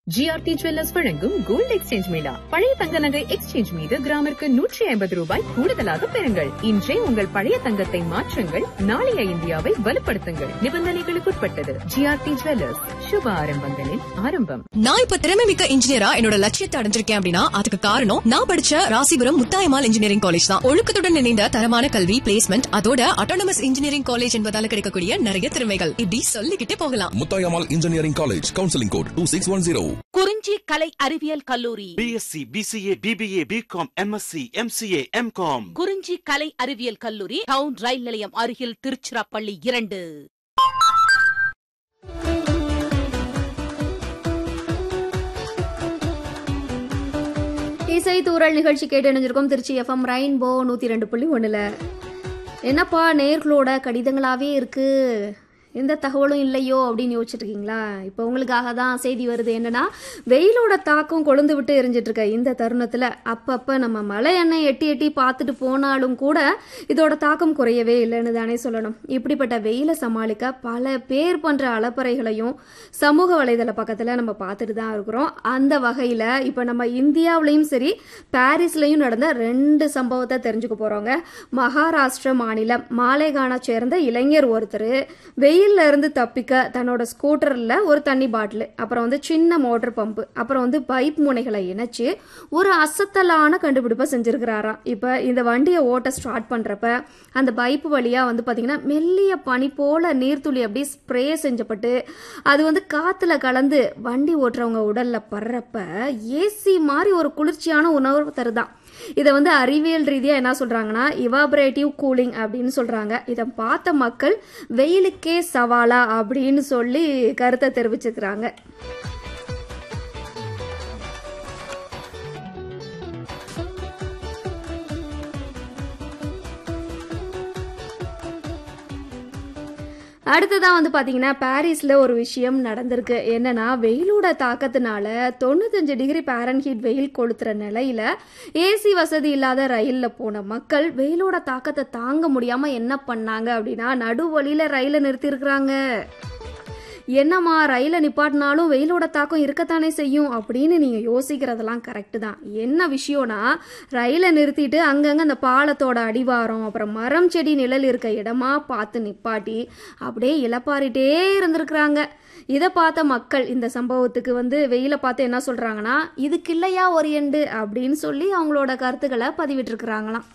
GRT jewellers வழங்கும் gold exchange mela பழைய தங்க நகை எக்ஸ்சேஞ்ச் மீது கிராமிற்கு நூற்றி ஐம்பது ரூபாய் கூடுதலாக பெறுங்கள் இன்றே உங்கள் பழைய தங்கத்தை மாற்றுங்கள் நாளைய இந்தியாவை வலுப்படுத்துங்கள் நிபந்தனைகளுக்குட்பட்டது ஜிஆர்டி ஜுவல்லர்ஸ் சுப ஆரம்பங்களின் ஆரம்பம் நான் இப்ப திறமை மிக்க இன்ஜினியரா என்னோட லட்சியத்தை அடைஞ்சிருக்கேன் அப்படின்னா அதுக்கு காரணம் நான் படிச்ச ராசிபுரம் முத்தாயமால் இன்ஜினியரிங் காலேஜ் தான் ஒழுக்கத்துடன் இணைந்த தரமான கல்வி பிளேஸ்மெண்ட் அதோட அட்டானமஸ் இன்ஜினியரிங் காலேஜ் என்பதால கிடைக்கக்கூடிய நிறைய திறமைகள் இப்படி சொல்லிக்கிட்டே போகலாம் Muthayammal engineering college counselling code two six one zero Kurinji கலை அறிவியல் கல்லூரி BSc BCA BBA BCom MSc MCA MCom Kurinji கலை அறிவியல் கல்லூரி டவுன் ரயில் நிலையம் அருகில் திருச்சிராப்பள்ளி இரண்டு இசை தூரல் நிகழ்ச்சி கேட்டு இணைஞ்சிருக்கோம் திருச்சி எஃப்எம் ரெயின்போ நூற்றி ரெண்டு புள்ளி ஒன்றில் என்னப்பா நேர்களோட கடிதங்களாகவே இருக்கு எந்த தகவலும் இல்லையோ அப்படின்னு யோசிச்சுட்டு இருக்கீங்களா இப்போ உங்களுக்காக தான் செய்தி வருது என்னன்னா வெயிலோட தாக்கம் கொழுந்து விட்டு எரிஞ்சிட்டு இருக்க இந்த தருணத்தில் அப்பப்போ நம்ம மலை எண்ணெய் எட்டி எட்டி பார்த்துட்டு போனாலும் கூட இதோட தாக்கம் குறையவே இல்லைன்னு தானே சொல்லணும் இப்படிப்பட்ட வெயிலை சமாளிக்க பல பேர் பண்ணுற அலப்பறைகளையும் சமூக வலைதள பக்கத்தில் நம்ம பார்த்துட்டு தான் இருக்கிறோம் அந்த வகையில் இப்போ நம்ம இந்தியாவிலையும் சரி பாரிஸ்லையும் நடந்த ரெண்டு சம்பவத்தை தெரிஞ்சுக்க போகிறோங்க மகாராஷ்டிர மாநிலம் மாலேகானை சேர்ந்த இளைஞர் ஒருத்தர் வெயில்ல இருந்து தப்பிக்க தன்னோட ஸ்கூட்டரில் ஒரு தண்ணி பாட்டில் அப்புறம் வந்து சின்ன மோட்டர் பம்பு அப்புறம் வந்து பைப் முனைகளை இணைச்சு ஒரு அசத்தலான கண்டுபிடிப்பை செஞ்சிருக்கிறாராம் இப்போ இந்த வண்டியை ஓட்ட ஸ்டார்ட் பண்ணுறப்ப அந்த பைப்பு வழியாக வந்து பார்த்தீங்கன்னா மெல்லிய பனி போல நீர்த்துளி அப்படியே ஸ்ப்ரே செஞ்சப்பட்டு அது வந்து காற்றுல கலந்து வண்டி ஓட்டுறவங்க உடலில் படுறப்ப ஏசி மாதிரி ஒரு குளிர்ச்சியான உணர்வு தருதான் இதை வந்து அறிவியல் ரீதியாக என்ன சொல்கிறாங்கன்னா இவாபரேட்டிவ் கூலிங் அப்படின்னு சொல்கிறாங்க இதை பார்த்த மக்கள் வெயிலுக்கே சவாலா அப்படின்னு சொல்லி கருத்தை தெரிவிச்சிருக்கிறாங்க அடுத்ததான் வந்து பார்த்தீங்கன்னா பாரிஸில் ஒரு விஷயம் நடந்திருக்கு என்னன்னா வெயிலோட தாக்கத்தினால தொண்ணூத்தஞ்சு டிகிரி பாரன்ஹீட் வெயில் கொளுத்துற நிலையில ஏசி வசதி இல்லாத ரயிலில் போன மக்கள் வெயிலோட தாக்கத்தை தாங்க முடியாமல் என்ன பண்ணாங்க அப்படின்னா நடுவழியில் ரயிலை நிறுத்தியிருக்கிறாங்க என்னம்மா ரயிலை நிப்பாட்டினாலும் வெயிலோட தாக்கம் இருக்கத்தானே செய்யும் அப்படின்னு நீங்கள் யோசிக்கிறதெல்லாம் கரெக்டு தான் என்ன விஷயம்னா ரயிலை நிறுத்திட்டு அங்கங்கே அந்த பாலத்தோட அடிவாரம் அப்புறம் மரம் செடி நிழல் இருக்க இடமா பார்த்து நிப்பாட்டி அப்படியே இளப்பாரிட்டே இருந்திருக்கிறாங்க இதை பார்த்த மக்கள் இந்த சம்பவத்துக்கு வந்து வெயிலை பார்த்து என்ன சொல்கிறாங்கன்னா இதுக்கு இல்லையா ஒரு எண்டு அப்படின்னு சொல்லி அவங்களோட கருத்துக்களை பதிவிட்டிருக்கிறாங்களாம்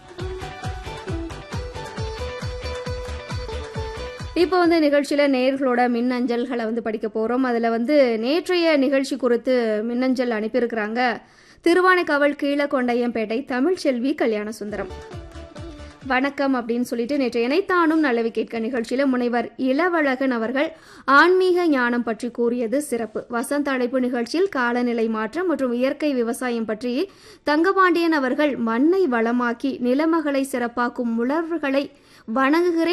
இப்போ வந்து நிகழ்ச்சியில் நேர்களோட மின்னஞ்சல்களை வந்து படிக்க போகிறோம் அதில் வந்து நேற்றைய நிகழ்ச்சி குறித்து மின்னஞ்சல் அனுப்பியிருக்கிறாங்க திருவானைக்காவல் கீழக்கொண்டையம்பேட்டை தமிழ்ச்செல்வி கல்யாண சுந்தரம் வணக்கம் அப்படின்னு சொல்லிட்டு நேற்று இணைத்தானும் நல்லவி கேட்க நிகழ்ச்சியில் முனைவர் இளவழகன் அவர்கள் ஆன்மீக ஞானம் பற்றி கூறியது சிறப்பு வசந்த அழைப்பு நிகழ்ச்சியில் காலநிலை மாற்றம் மற்றும் இயற்கை விவசாயம் பற்றி தங்கபாண்டியன் அவர்கள் மண்ணை வளமாக்கி நிலமகளை சிறப்பாக்கும் உணர்வுகளை வணங்குகிறேன்